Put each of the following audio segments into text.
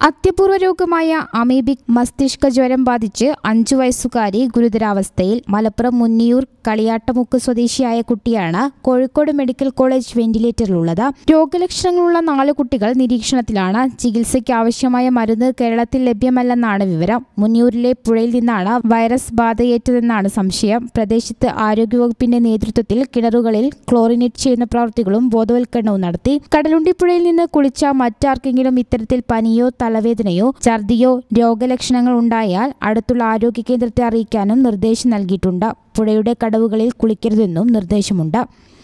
അത്യപൂർവ രോഗമായ അമീബിക് മസ്തിഷ്ക ജ്വരം ബാധിച്ച് അഞ്ചു വയസ്സുകാരി ഗുരുതരാവസ്ഥയിൽ മലപ്പുറം മുന്നിയൂർ കളിയാട്ടമുക്ക് സ്വദേശിയായ കുട്ടിയാണ് കോഴിക്കോട് മെഡിക്കൽ കോളേജ് വെന്റിലേറ്ററിലുള്ളത് രോഗലക്ഷണങ്ങളുള്ള നാല് കുട്ടികൾ നിരീക്ഷണത്തിലാണ് ചികിത്സയ്ക്ക് ആവശ്യമായ മരുന്ന് കേരളത്തിൽ ലഭ്യമല്ലെന്നാണ് വിവരം മുന്നിയൂരിലെ പുഴയിൽ നിന്നാണ് വൈറസ് ബാധയേറ്റതെന്നാണ് സംശയം പ്രദേശത്ത് ആരോഗ്യവകുപ്പിന്റെ നേതൃത്വത്തിൽ കിണറുകളിൽ ക്ലോറിനേറ്റ് ചെയ്യുന്ന പ്രവൃത്തികളും ബോധവൽക്കരണവും നടത്തി കടലുണ്ടിപ്പുഴയിൽ നിന്ന് കുളിച്ച മറ്റാർക്കെങ്കിലും ഇത്തരത്തിൽ പനിയോ തലവേദനയോ ഛർദിയോ രോഗലക്ഷണങ്ങൾ ഉണ്ടായാൽ അടുത്തുള്ള ആരോഗ്യ കേന്ദ്രത്തെ അറിയിക്കാനും നിർദ്ദേശം നൽകിയിട്ടുണ്ട് പുഴയുടെ കടവുകളിൽ കുളിക്കരുതെന്നും നിർദ്ദേശമുണ്ട്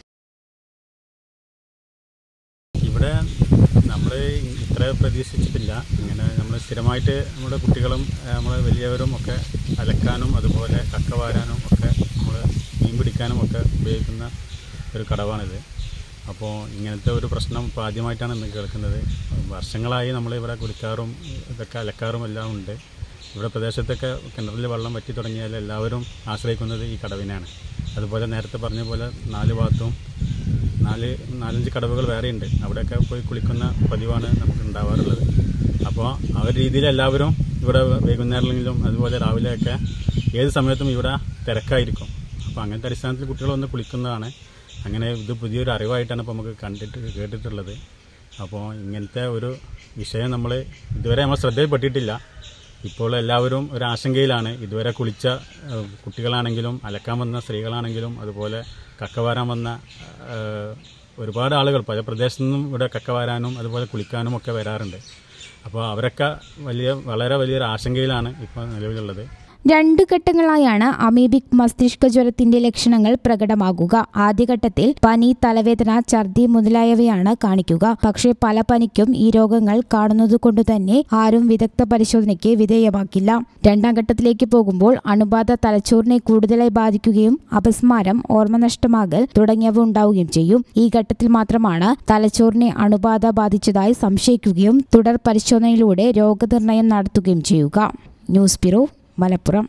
ഇവിടെ നമ്മൾ ഇത്ര പ്രതീക്ഷിച്ചിട്ടില്ല ഇങ്ങനെ നമ്മൾ സ്ഥിരമായിട്ട് നമ്മുടെ കുട്ടികളും നമ്മൾ വലിയവരും ഒക്കെ അലക്കാനും അതുപോലെ കക്ക വാരാനും ഒക്കെ നമ്മൾ മീൻ പിടിക്കാനും ഒക്കെ ഉപയോഗിക്കുന്ന ഒരു കടവാണിത് അപ്പോൾ ഇങ്ങനത്തെ ഒരു പ്രശ്നം ഇപ്പോൾ ആദ്യമായിട്ടാണ് ഇന്ന് കേൾക്കുന്നത് വർഷങ്ങളായി നമ്മൾ ഇവിടെ കുളിക്കാറും ഇതൊക്കെ അലക്കാറും എല്ലാം ഉണ്ട് ഇവിടെ പ്രദേശത്തൊക്കെ കിണറിൽ വെള്ളം വറ്റി തുടങ്ങിയാൽ എല്ലാവരും ആശ്രയിക്കുന്നത് ഈ കടവിനെയാണ് അതുപോലെ നേരത്തെ പറഞ്ഞ പോലെ നാല് ഭാഗത്തും നാല് നാലഞ്ച് കടവുകൾ വേറെയുണ്ട് അവിടെയൊക്കെ പോയി കുളിക്കുന്ന പതിവാണ് നമുക്ക് ഉണ്ടാവാറുള്ളത് അപ്പോൾ ആ ഒരു രീതിയിൽ എല്ലാവരും ഇവിടെ വൈകുന്നേരങ്ങളിലും അതുപോലെ രാവിലെയൊക്കെ ഏത് സമയത്തും ഇവിടെ തിരക്കായിരിക്കും അപ്പോൾ അങ്ങനത്തെ അടിസ്ഥാനത്തിൽ കുട്ടികൾ വന്ന് കുളിക്കുന്നതാണ് അങ്ങനെ ഇത് പുതിയൊരു അറിവായിട്ടാണ് ഇപ്പോൾ നമുക്ക് കണ്ടിട്ട് കേട്ടിട്ടുള്ളത് അപ്പോൾ ഇങ്ങനത്തെ ഒരു വിഷയം നമ്മൾ ഇതുവരെ നമ്മൾ ശ്രദ്ധയിൽപ്പെട്ടിട്ടില്ല ഇപ്പോൾ എല്ലാവരും ഒരു ആശങ്കയിലാണ് ഇതുവരെ കുളിച്ച ഏഹ്, കുട്ടികളാണെങ്കിലും അലക്കാൻ വന്ന സ്ത്രീകളാണെങ്കിലും അതുപോലെ കക്കവാരാൻ വന്ന ഏഹ്, ഒരുപാട് ആളുകൾ പല പ്രദേശത്തു നിന്നും ഇവിടെ കക്കവാരാനും അതുപോലെ കുളിക്കാനും ഒക്കെ വരാറുണ്ട് അപ്പോൾ അവരൊക്കെ വലിയ വളരെ വലിയൊരു ആശങ്കയിലാണ് ഇപ്പോൾ നിലവിലുള്ളത് രണ്ട് ഘട്ടങ്ങളായാണ് അമീബിക് മസ്തിഷ്ക ജ്വരത്തിന്റെ ലക്ഷണങ്ങൾ പ്രകടമാകുക ആദ്യഘട്ടത്തിൽ പനി തലവേദന ഛർദി മുതലായവയാണ് കാണിക്കുക പക്ഷേ പല പനിക്കും ഈ രോഗങ്ങൾ കാണുന്നതുകൊണ്ട് തന്നെ ആരും വിദഗ്ധ പരിശോധനയ്ക്ക് വിധേയമാക്കില്ല രണ്ടാം ഘട്ടത്തിലേക്ക് പോകുമ്പോൾ അണുബാധ തലച്ചോറിനെ കൂടുതലായി ബാധിക്കുകയും അപസ്മാരം ഓർമ്മനഷ്ടമാകൽ തുടങ്ങിയവ ഉണ്ടാവുകയും ചെയ്യും ഈ ഘട്ടത്തിൽ മാത്രമാണ് തലച്ചോറിനെ അണുബാധ ബാധിച്ചതായി സംശയിക്കുകയും തുടർ പരിശോധനയിലൂടെ രോഗനിർണയം നടത്തുകയും ചെയ്യുക news bureau Malappuram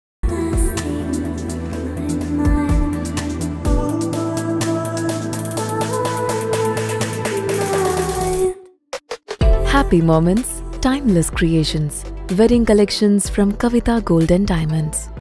Happy moments, timeless creations. Wedding collections from Kavita Gold and Diamonds.